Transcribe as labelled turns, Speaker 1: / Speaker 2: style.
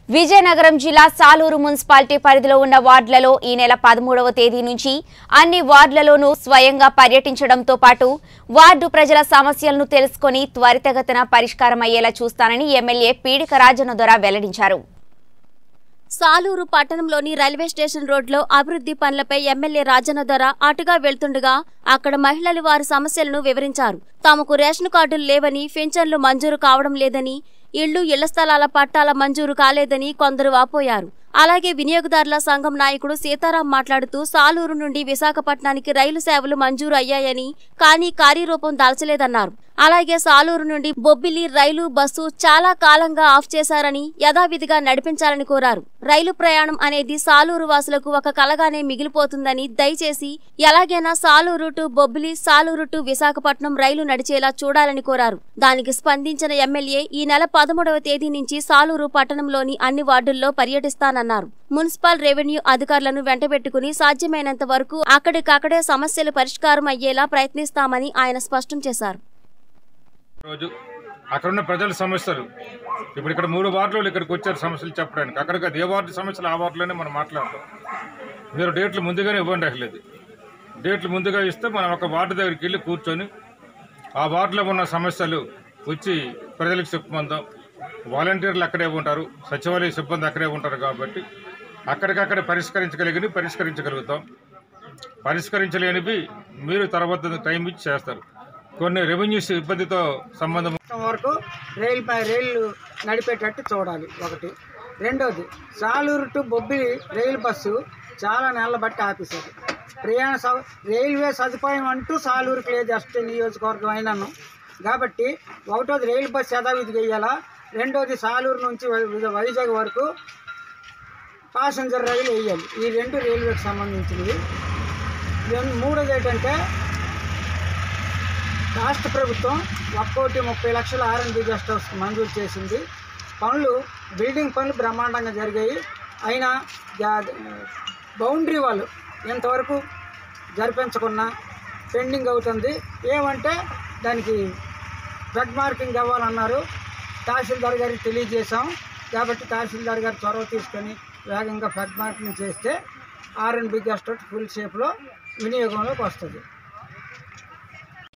Speaker 1: విజయనగరం జిల్లా సాలూరు మున్సిపాలిటీ పరిధిలో ఉన్న వార్డులలో ఈ నెల పదమూడవ తేదీ నుంచి అన్ని వార్డులలోనూ స్వయంగా పర్యటించడంతో పాటు వార్డు ప్రజల సమస్యలను తెలుసుకొని త్వరితగతిన పరిష్కారమయ్యేలా చూస్తానని ఎమ్మెల్యే పీడిక రాజన్న దొర వెల్లడించారు
Speaker 2: సాలూరు పట్టణంలోని రైల్వే స్టేషన్ రోడ్లో అభివృద్ధి పనులపై ఎమ్మెల్యే రాజన్న ధర అటుగా వెళ్తుండగా అక్కడ మహిళలు వారి సమస్యలను వివరించారు తమకు రేషన్ కార్డులు లేవని పింఛన్లు మంజూరు కావడం లేదని ఇళ్లు ఇళ్ల స్థలాల పట్టాల మంజూరు కాలేదని కొందరు వాపోయారు అలాగే వినియోగదారుల సంఘం నాయకుడు సీతారాం మాట్లాడుతూ సాలూరు నుండి విశాఖపట్నానికి రైలు సేవలు మంజూరు అయ్యాయని కానీ కార్యరూపం దాల్చలేదన్నారు అలాగే సాలూరు నుండి బొబ్బిలి రైలు బస్సు చాలా కాలంగా ఆఫ్ చేశారని యథావిధిగా నడిపించాలని కోరారు రైలు ప్రయాణం అనేది సాలూరు వాసులకు ఒక కలగానే మిగిలిపోతుందని దయచేసి ఎలాగైనా సాలూరు టు బొబ్బిలి సాలూరు టు విశాఖపట్నం రైలు నడిచేలా చూడాలని కోరారు దానికి స్పందించిన ఎమ్మెల్యే ఈ నెల పదమూడవ తేదీ నుంచి సాలూరు పట్టణంలోని అన్ని వార్డుల్లో పర్యటిస్తానన్నారు మున్సిపల్ రెవెన్యూ అధికారులను వెంటబెట్టుకుని సాధ్యమైనంత వరకు అక్కడికక్కడే సమస్యలు పరిష్కారం అయ్యేలా ప్రయత్నిస్తామని ఆయన స్పష్టం చేశారు
Speaker 3: రోజు అక్కడ ఉన్న ప్రజల సమస్యలు ఇప్పుడు ఇక్కడ మూడు వార్డులు ఇక్కడికి వచ్చారు సమస్యలు చెప్పడానికి అక్కడికి అది ఏ వార్డు సమస్యలు ఆ వార్డులోనే మనం మాట్లాడతాం మీరు డేట్లు ముందుగానే ఇవ్వండి అసలు డేట్లు ముందుగా ఇస్తే మనం ఒక వార్డు దగ్గరికి వెళ్ళి కూర్చొని ఆ వార్డులో ఉన్న సమస్యలు వచ్చి ప్రజలకు చెప్పుకుందాం వాలంటీర్లు అక్కడే ఉంటారు సచివాలయ సిబ్బంది అక్కడే ఉంటారు కాబట్టి అక్కడికక్కడ పరిష్కరించగలిగినవి పరిష్కరించగలుగుతాం పరిష్కరించలేనివి మీరు తర్వాత టైం ఇచ్చి చేస్తారు కొన్ని రెవెన్యూ సిబ్బందితో సంబంధం
Speaker 4: మొత్తం వరకు రైలు పై రైలు నడిపేటట్టు చూడాలి ఒకటి రెండోది సాలూరు టు బొబ్బిలి రైలు బస్సు చాలా నెలల బట్టి ఆపేశారు ప్రయాణ సౌ రైల్వే సదుపాయం అంటూ సాలూరుకి లేదు అష్ట నియోజకవర్గం అయినాను కాబట్టి ఒకటోది రైలు బస్సు యథావిధిగా వేయాలా రెండోది సాలూరు నుంచి వై- వైజాగ్ వరకు ప్యాసింజర్ రైలు వేయాలి ఈ రెండు రైల్వేకి సంబంధించినవి రెండు- మూడోది ఏంటంటే రాష్ట్ర ప్రభుత్వం ఒక్కోటి ముప్పై లక్షల ఆర్ఎన్బి గెస్ట్ హౌస్ మంజూరు చేసింది పనులు బిల్డింగ్ పనులు బ్రహ్మాండంగా జరిగాయి అయినా జా- బౌండరీ వాళ్ళు ఇంతవరకు జరిపించకున్నా పెండింగ్ అవుతుంది ఏమంటే దానికి ఫ్లడ్ మార్కింగ్ అవ్వాలన్నారు తహసీల్దార్ గారికి తెలియజేశాం కాబట్టి తహసీల్దార్ గారు చొరవ తీసుకొని వేగంగా ఫ్లడ్ మార్కింగ్ చేస్తే ఆర్ఎన్బి గెస్ట్ హౌస్ ఫుల్ షేప్లో వినియోగంలోకి వస్తుంది